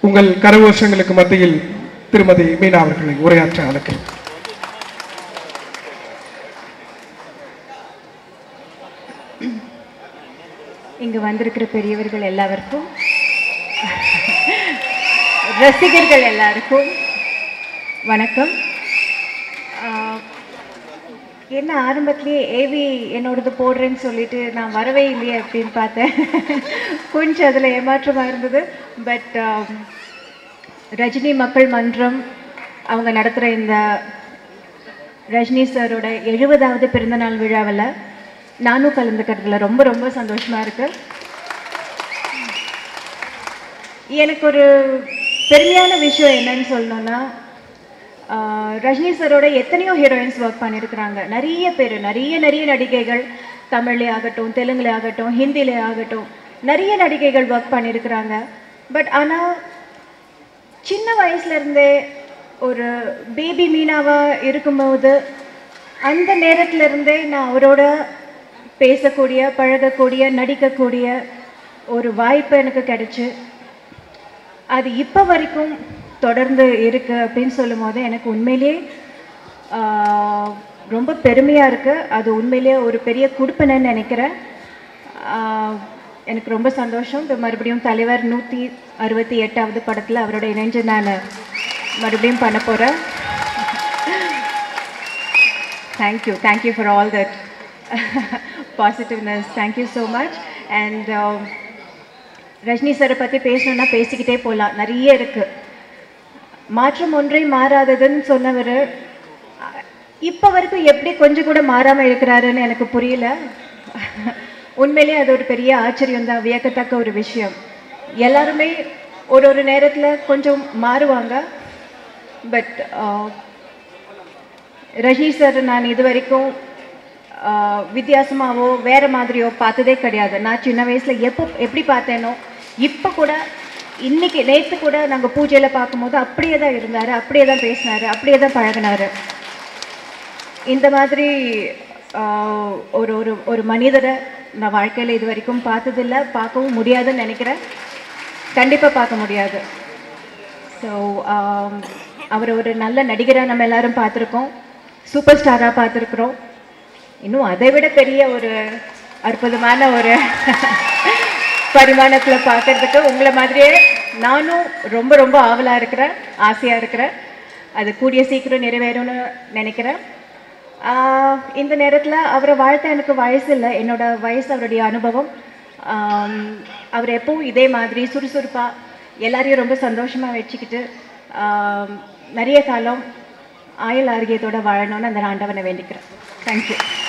உங்கள் கரகோஷங்களுக்கு மத்தியில் திருமதி மீனா அவர்களை உரையாற்ற அழைக்கிறேன் இங்கு வந்திருக்கிற பெரியவர்கள் எல்லாருக்கும் ரசிகர்கள் எல்லாருக்கும் வணக்கம் ஆஹ், என்ன ஆரம்பத்திலேயே ஏவி என்னோடது போடுறேன்னு சொல்லிட்டு நான் வரவே இல்லையே அப்படின்னு பார்த்தேன் கொஞ்சம் அதில் ஏமாற்றமாக இருந்தது பட் ரஜினி மக்கள் மன்றம் அவங்க நடத்துகிற இந்த ரஜினி சாரோட எழுபதாவது பிறந்தநாள் விழாவில் நானும் கலந்துக்கிறதுல ரொம்ப ரொம்ப சந்தோஷமா இருக்கு எனக்கு ஒரு பெருமையான விஷயம் என்னன்னு சொல்லணும்னா ஆஹ், ரஜினி சாரோட எத்தனையோ ஹீரோயின்ஸ் ஒர்க் பண்ணியிருக்கிறாங்க நிறைய பேர் நிறைய நிறைய நடிகைகள் தமிழ்லே ஆகட்டும் தெலுங்குல ஆகட்டும் ஹிந்தில ஆகட்டும் நிறைய நடிகைகள் ஒர்க் பண்ணியிருக்கிறாங்க பட் ஆனால் சின்ன வயசுல இருந்தே ஒரு பேபி மீனாவா இருக்கும்போது அந்த நேரத்துல இருந்தே நான் அவரோட பேசக்கூடிய பழகக்கூடிய நடிக்கக்கூடிய ஒரு வாய்ப்பு எனக்கு கிடைச்சு அது இப்போ வரைக்கும் தொடர்ந்து இருக்கு அப்படின்னு சொல்லும் போது எனக்கு உண்மையிலேயே ஆஹ், ரொம்ப பெருமையாக இருக்கு அது உண்மையிலேயே ஒரு பெரிய கொடுப்பனன்னு நினைக்கிறேன் ஆஹ், எனக்கு ரொம்ப சந்தோஷம் இப்போ மறுபடியும் தலைவர் நூற்றி அறுபத்தி எட்டாவது படத்தில் அவரோட இணைஞ்சு நான் மறுபடியும் பண்ண போகிறேன் thank you thank you for all that positiveness thank you so much and Rajini சாரை பற்றி பேசணுன்னா பேசிக்கிட்டே போகலாம் நிறைய இருக்குது மாற்றம் ஒன்றை மாறாததுன்னு சொன்னவர் இப்போ வரைக்கும் எப்படி கொஞ்சம் கூட மாறாமல் இருக்கிறாருன்னு எனக்கு புரியல உண்மையிலேயே அது ஒரு பெரிய ஆச்சரியம் தான் வியக்கத்தக்க ஒரு விஷயம் எல்லாருமே ஒரு ஒரு நேரத்தில் கொஞ்சம் மாறுவாங்க பட் ரஜினி சார் நான் இது வரைக்கும் ஆஹ், வித்தியாசமாவோ வேற மாதிரியோ பார்த்ததே கிடையாது நான் சின்ன வயசுல எப்போ எப்படி பார்த்தேனோ இப்போ கூட இன்னைக்கு நேற்று கூட நாங்கள் பூஜையில் பார்க்கும்போது அப்படியே தான் இருந்தார் அப்படியே தான் பேசினாரு அப்படியே தான் பழகினாரு இந்த மாதிரி ஆஹ், ஒரு ஒரு ஒரு மனிதரை நான் வாழ்க்கையில் இது வரைக்கும் பார்த்ததில்ல பார்க்கவும் முடியாதுன்னு நினைக்கிறேன் கண்டிப்பாக பார்க்க முடியாது ஸோ அவர் ஒரு நல்ல நடிகராக நம்ம எல்லாரும் பார்த்துருக்கோம் சூப்பர் ஸ்டாராக பார்த்துருக்குறோம் இன்னும் அதை விட பெரிய ஒரு அற்புதமான ஒரு பரிமாணத்தில் பார்க்கறதுக்கு உங்களை மாதிரியே நானும் ரொம்ப ரொம்ப ஆவலாக இருக்கிறேன் ஆசையாக இருக்கிறேன் அது கூடிய சீக்கிரம் நிறைவேறும்னு நினைக்கிறேன் ஆஹ் இந்த நேரத்தில் அவரை வாழ்த்த எனக்கு வயசு இல்லை என்னோட வயசு அவருடைய அனுபவம் ஆம், அவர் எப்பவும் இதே மாதிரி சுறுசுறுப்பாக எல்லாரையும் ரொம்ப சந்தோஷமாக வச்சுக்கிட்டு ஆம், நிறைய காலம் ஆயுள் ஆரோக்கியத்தோட வாழணும்னு அந்த ஆண்டவனை வேண்டிக்கிறேன் தேங்க்யூ